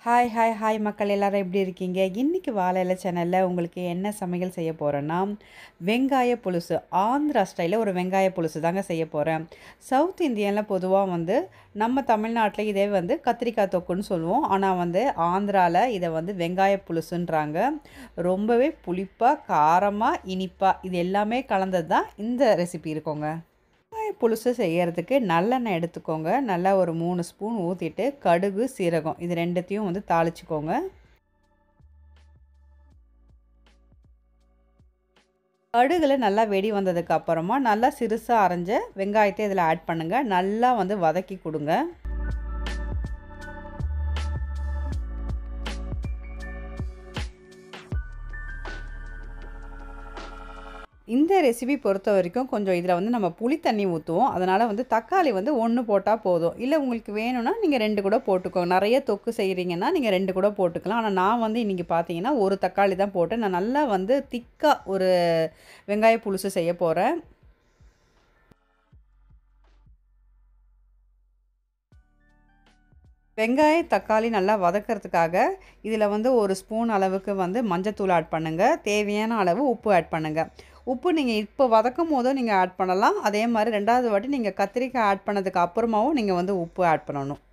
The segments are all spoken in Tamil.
ஹாய் ஹாய் ஹாய் மக்கள் எல்லாரும் எப்படி இருக்கீங்க இன்றைக்கி வாழையில சேனலில் உங்களுக்கு என்ன சமையல் செய்ய போகிறேன்னா வெங்காய புலுசு ஆந்திரா ஸ்டைலில் ஒரு வெங்காய புலுசு தாங்க செய்ய போகிறேன் சவுத் இந்தியனில் பொதுவாக வந்து நம்ம தமிழ்நாட்டில் இதே வந்து கத்திரிக்காய் தொக்குன்னு சொல்லுவோம் ஆனால் வந்து ஆந்திராவில் இதை வந்து வெங்காய புலுசுன்றாங்க ரொம்பவே புளிப்பாக காரமாக இனிப்பாக இது எல்லாமே கலந்தது தான் இந்த ரெசிபி இருக்குங்க வெங்காய புலுசு செய்யறதுக்கு நல்லெண்ணெய் எடுத்துக்கோங்க நல்லா ஒரு மூணு ஸ்பூன் ஊற்றிட்டு கடுகு சீரகம் இது ரெண்டுத்தையும் வந்து தாளிச்சுக்கோங்க கடுகுல நல்லா வெடி வந்ததுக்கு அப்புறமா நல்லா சிறுசாக அரைஞ்ச வெங்காயத்தை இதில் ஆட் பண்ணுங்கள் நல்லா வந்து வதக்கி கொடுங்க இந்த ரெசிபி பொறுத்த வரைக்கும் கொஞ்சம் இதில் வந்து நம்ம புளி தண்ணி ஊற்றுவோம் அதனால் வந்து தக்காளி வந்து ஒன்று போட்டால் போதும் இல்லை உங்களுக்கு வேணும்னா நீங்கள் ரெண்டு கூட போட்டுக்கோங்க நிறைய தொக்கு செய்கிறீங்கன்னா நீங்கள் ரெண்டு கூட போட்டுக்கலாம் ஆனால் நான் வந்து இன்றைக்கி பார்த்தீங்கன்னா ஒரு தக்காளி தான் போட்டு நான் நல்லா வந்து திக்காக ஒரு வெங்காய புலுசு செய்ய போகிறேன் வெங்காய தக்காளி நல்லா வதக்கிறதுக்காக இதில் வந்து ஒரு ஸ்பூன் அளவுக்கு வந்து மஞ்சத்தூள் ஆட் பண்ணுங்கள் தேவையான அளவு உப்பு ஆட் பண்ணுங்கள் உப்பு நீங்கள் இப்போ வதக்கும் போதும் நீங்கள் ஆட் பண்ணலாம் அதே மாதிரி ரெண்டாவது வாட்டி நீங்கள் கத்திரிக்காய் ஆட் பண்ணதுக்கு அப்புறமாவும் நீங்கள் வந்து உப்பு ஆட் பண்ணணும்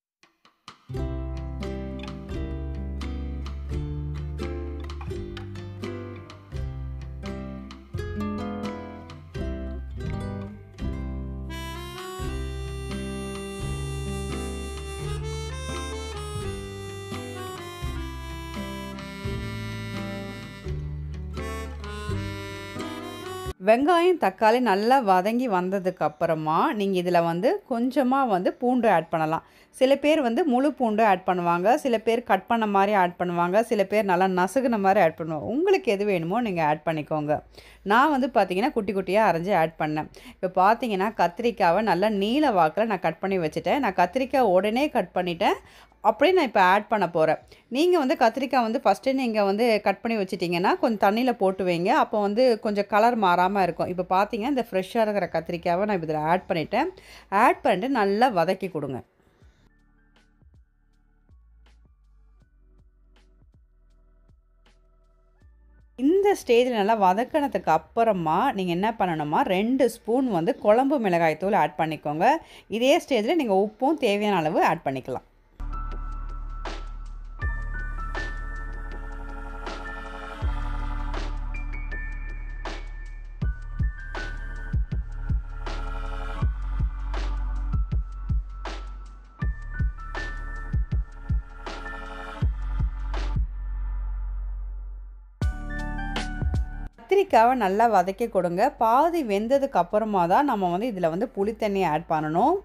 வெங்காயம் தக்காளி நல்லா வதங்கி வந்ததுக்கு அப்புறமா நீங்கள் இதில் வந்து கொஞ்சமாக வந்து பூண்டு ஆட் பண்ணலாம் சில பேர் வந்து முழு பூண்டு ஆட் பண்ணுவாங்க சில பேர் கட் பண்ண மாதிரி ஆட் பண்ணுவாங்க சில பேர் நல்லா நசுகுன மாதிரி ஆட் பண்ணுவாங்க உங்களுக்கு எது வேணுமோ நீங்கள் ஆட் பண்ணிக்கோங்க நான் வந்து பார்த்தீங்கன்னா குட்டி குட்டியாக அரைஞ்சி ஆட் பண்ணேன் இப்போ பார்த்தீங்கன்னா கத்திரிக்காவை நல்லா நீல வாக்கில் நான் கட் பண்ணி வச்சுட்டேன் நான் கத்திரிக்காய் உடனே கட் பண்ணிட்டேன் அப்படியே நான் இப்போ ஆட் பண்ண போகிறேன் நீங்கள் வந்து கத்திரிக்காய் வந்து ஃபஸ்ட்டு நீங்கள் வந்து கட் பண்ணி வச்சிட்டிங்கன்னா கொஞ்சம் தண்ணியில் போட்டு வைங்க அப்போ வந்து கொஞ்சம் கலர் மாறாமல் இருக்கும் இப்போ பார்த்தீங்கன்னா இந்த ஃப்ரெஷ்ஷாக இருக்கிற கத்திரிக்காவை நான் இதில் ஆட் பண்ணிட்டேன் ஆட் பண்ணிட்டு நல்லா வதக்கி கொடுங்க இந்த ஸ்டேஜில் நல்லா வதக்கினதுக்கு அப்புறமா நீங்கள் என்ன பண்ணணுமா ரெண்டு ஸ்பூன் வந்து குழம்பு மிளகாய் தூள் ஆட் பண்ணிக்கோங்க இதே ஸ்டேஜில் நீங்கள் உப்பும் தேவையான அளவு ஆட் பண்ணிக்கலாம் கத்திரிக்காவை நல்லா வதக்கி கொடுங்க பாதி வெந்ததுக்கு அப்புறமா தான் நம்ம வந்து இதில் வந்து புளி தண்ணி ஆட் பண்ணணும்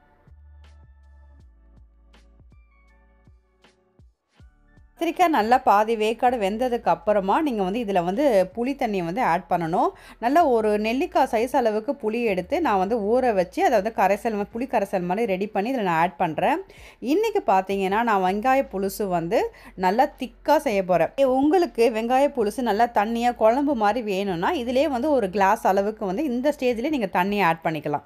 கத்திரிக்காய் நல்லா பாதி வேக்காடு வெந்ததுக்கு அப்புறமா நீங்கள் வந்து இதில் வந்து புளி தண்ணியை வந்து ஆட் பண்ணணும் நல்லா ஒரு நெல்லிக்காய் சைஸ் அளவுக்கு புளி எடுத்து நான் வந்து ஊற வச்சு அதை வந்து கரைசல் புளி கரைசல் மாதிரி ரெடி பண்ணி இதில் நான் ஆட் பண்ணுறேன் இன்றைக்கி பார்த்தீங்கன்னா நான் வெங்காய புலுசு வந்து நல்லா திக்காக செய்ய போகிறேன் உங்களுக்கு வெங்காய புலுசு நல்லா தண்ணியாக குழம்பு மாதிரி வேணும்னா இதிலே வந்து ஒரு கிளாஸ் அளவுக்கு வந்து இந்த ஸ்டேஜ்லேயே நீங்கள் தண்ணியை ஆட் பண்ணிக்கலாம்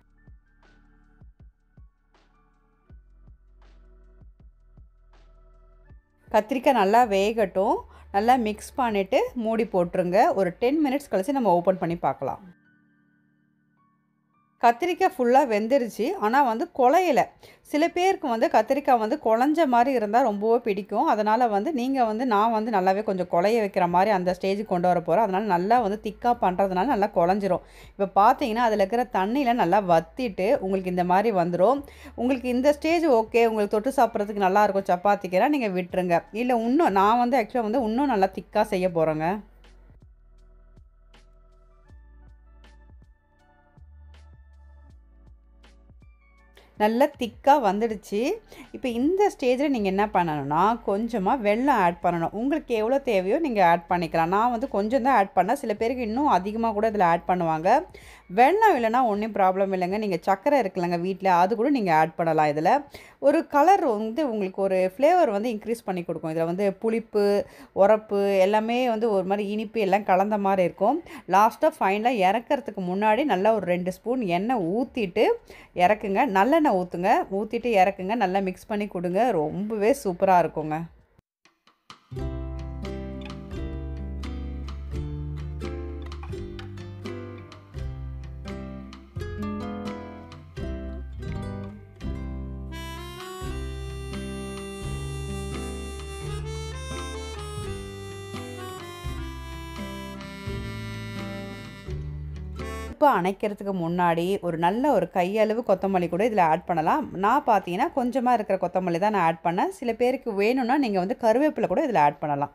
கத்திரிக்காய் நல்லா வேகட்டும் நல்லா மிக்ஸ் பண்ணிவிட்டு மூடி போட்டுருங்க ஒரு டென் மினிட்ஸ் கழித்து நம்ம ஓப்பன் பண்ணி பார்க்கலாம் கத்திரிக்காய் ஃபுல்லாக வெந்துருச்சு ஆனால் வந்து குழையலை சில பேருக்கு வந்து கத்திரிக்காய் வந்து குழஞ்ச மாதிரி இருந்தால் ரொம்பவே பிடிக்கும் அதனால் வந்து நீங்கள் வந்து நான் வந்து நல்லாவே கொஞ்சம் குழைய வைக்கிற மாதிரி அந்த ஸ்டேஜுக்கு கொண்டு வர போகிறேன் அதனால் நல்லா வந்து திக்காக பண்ணுறதுனால நல்லா குழஞ்சிரும் இப்போ பார்த்தீங்கன்னா அதில் இருக்கிற தண்ணியில் நல்லா வத்திட்டு உங்களுக்கு இந்த மாதிரி வந்துடும் உங்களுக்கு இந்த ஸ்டேஜ் ஓகே உங்களுக்கு தொட்டு சாப்பிட்றதுக்கு நல்லாயிருக்கும் சப்பாத்திக்கெல்லாம் நீங்கள் விட்டுருங்க இல்லை இன்னும் நான் வந்து ஆக்சுவலாக வந்து இன்னும் நல்லா திக்காக செய்ய போகிறேங்க நல்லா திக்காக வந்துடுச்சு இப்போ இந்த ஸ்டேஜில் நீங்கள் என்ன பண்ணணும்னா கொஞ்சமாக வெல்லம் ஆட் பண்ணணும் உங்களுக்கு எவ்வளோ தேவையோ நீங்கள் ஆட் பண்ணிக்கலாம் நான் வந்து கொஞ்சம் தான் ஆட் பண்ணேன் சில பேருக்கு இன்னும் அதிகமாக கூட இதில் ஆட் பண்ணுவாங்க வெல்லம் இல்லைன்னா ஒன்றும் ப்ராப்ளம் இல்லைங்க நீங்கள் சர்க்கரை இருக்குல்லங்க வீட்டில் அது கூட நீங்கள் ஆட் பண்ணலாம் இதில் ஒரு கலர் வந்து உங்களுக்கு ஒரு ஃப்ளேவர் வந்து இன்க்ரீஸ் பண்ணி கொடுக்கும் இதில் வந்து புளிப்பு உரப்பு எல்லாமே வந்து ஒரு மாதிரி இனிப்பு எல்லாம் கலந்த மாதிரி இருக்கும் லாஸ்ட்டாக ஃபைனலாக இறக்கிறதுக்கு முன்னாடி நல்லா ஒரு ரெண்டு ஸ்பூன் எண்ணெய் ஊற்றிட்டு இறக்குங்க நல்லெண்ணெய் ஊற்றுங்க ஊற்றிட்டு இறக்குங்க நல்லா மிக்ஸ் பண்ணி கொடுங்க ரொம்பவே சூப்பராக இருக்குங்க அடுப்பு அணைக்கிறதுக்கு முன்னாடி ஒரு நல்ல ஒரு கையளவு கொத்தமல்லி கூட இதில் ஆட் பண்ணலாம் நான் பார்த்தீங்கன்னா கொஞ்சமாக இருக்கிற கொத்தமல்லி தான் நான் ஆட் பண்ணேன் சில பேருக்கு வேணும்னா நீங்கள் வந்து கருவேப்பிலை கூட இதில் ஆட் பண்ணலாம்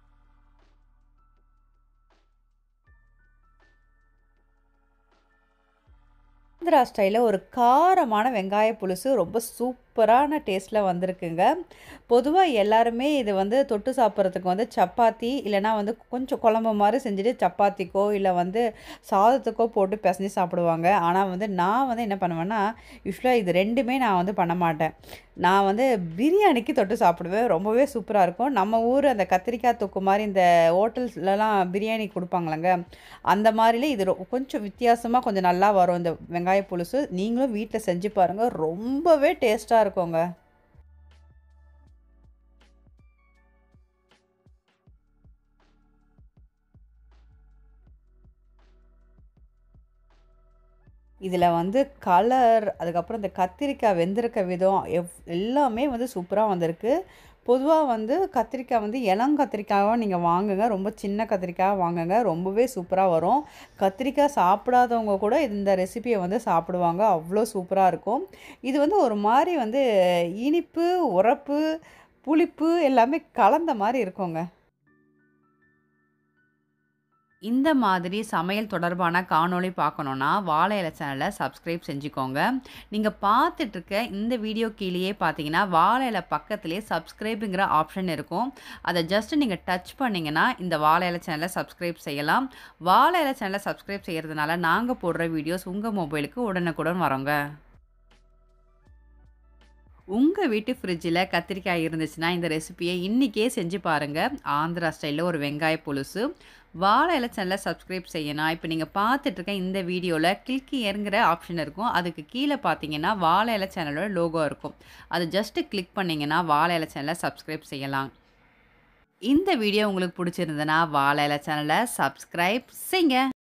ஆந்திரா ஸ்டைலில் ஒரு காரமான வெங்காய புலுசு ரொம்ப சூப்பரான டேஸ்ட்டில் வந்திருக்குங்க பொதுவாக எல்லாருமே இது வந்து தொட்டு சாப்பிட்றதுக்கு வந்து சப்பாத்தி இல்லைனா வந்து கொஞ்சம் குழம்பு மாதிரி செஞ்சுட்டு சப்பாத்திக்கோ இல்லை வந்து சாதத்துக்கோ போட்டு பிசைஞ்சு சாப்பிடுவாங்க ஆனால் வந்து நான் வந்து என்ன பண்ணுவேன்னா யூஸ்வலாக இது ரெண்டுமே நான் வந்து பண்ண மாட்டேன் நான் வந்து பிரியாணிக்கு தொட்டு சாப்பிடுவேன் ரொம்பவே சூப்பராக இருக்கும் நம்ம ஊர் அந்த கத்திரிக்காய் தொக்கு மாதிரி இந்த ஹோட்டல்ஸ்லலாம் பிரியாணி கொடுப்பாங்களங்க அந்த மாதிரிலே இது ரொ- கொஞ்சம் வித்தியாசமாக கொஞ்சம் நல்லா வரும் இந்த வெங்காய புலுசு நீங்களும் வீட்டில் செஞ்சு பாருங்கள் ரொம்பவே டேஸ்ட்டாக இருக்குங்க இதில் வந்து கலர் அதுக்கப்புறம் இந்த கத்திரிக்காய் வெந்திருக்க விதம் எவ் எல்லாமே வந்து சூப்பராக வந்திருக்கு பொதுவாக வந்து கத்திரிக்காய் வந்து இளம் கத்திரிக்காயாக நீங்கள் வாங்குங்க ரொம்ப சின்ன கத்திரிக்காய் வாங்குங்க ரொம்பவே சூப்பராக வரும் கத்திரிக்காய் சாப்பிடாதவங்க கூட இந்த ரெசிபியை வந்து சாப்பிடுவாங்க அவ்வளோ சூப்பராக இருக்கும் இது வந்து ஒரு மாதிரி வந்து இனிப்பு உரப்பு புளிப்பு எல்லாமே கலந்த மாதிரி இருக்குங்க இந்த மாதிரி சமையல் தொடர்பான காணொளி பார்க்கணுன்னா வாழை இலை சேனலை சப்ஸ்கிரைப் செஞ்சுக்கோங்க நீங்கள் பார்த்துட்ருக்க இந்த வீடியோ கீழேயே பார்த்தீங்கன்னா வாழை இலை பக்கத்துலேயே சப்ஸ்கிரைபுங்கிற ஆப்ஷன் இருக்கும் அதை ஜஸ்ட் நீங்கள் டச் பண்ணிங்கன்னா இந்த வாழை இலை சேனலை சப்ஸ்கிரைப் செய்யலாம் வாழை இலை சேனலை சப்ஸ்கிரைப் செய்கிறதுனால நாங்கள் போடுற வீடியோஸ் உங்கள் மொபைலுக்கு உடனுக்குடன் வரோங்க உங்கள் வீட்டு ஃப்ரிட்ஜில் கத்திரிக்காய் இருந்துச்சுன்னா இந்த ரெசிபியை இன்றைக்கே செஞ்சு பாருங்கள் ஆந்திரா ஸ்டைலில் ஒரு வெங்காய புலுசு வாழை இலை சேனலை சப்ஸ்கிரைப் செய்யணும் இப்போ நீங்கள் பார்த்துட்ருக்க இந்த வீடியோவில் கிளிக் இறங்குற ஆப்ஷன் இருக்கும் அதுக்கு கீழே பார்த்தீங்கன்னா வாழை இலை சேனலோட லோகோ இருக்கும் அது ஜஸ்ட்டு கிளிக் பண்ணிங்கன்னா வாழை இலை சேனலை சப்ஸ்கிரைப் செய்யலாம் இந்த வீடியோ உங்களுக்கு பிடிச்சிருந்ததுன்னா வாழை இலை சேனலை சப்ஸ்கிரைப் செய்யுங்க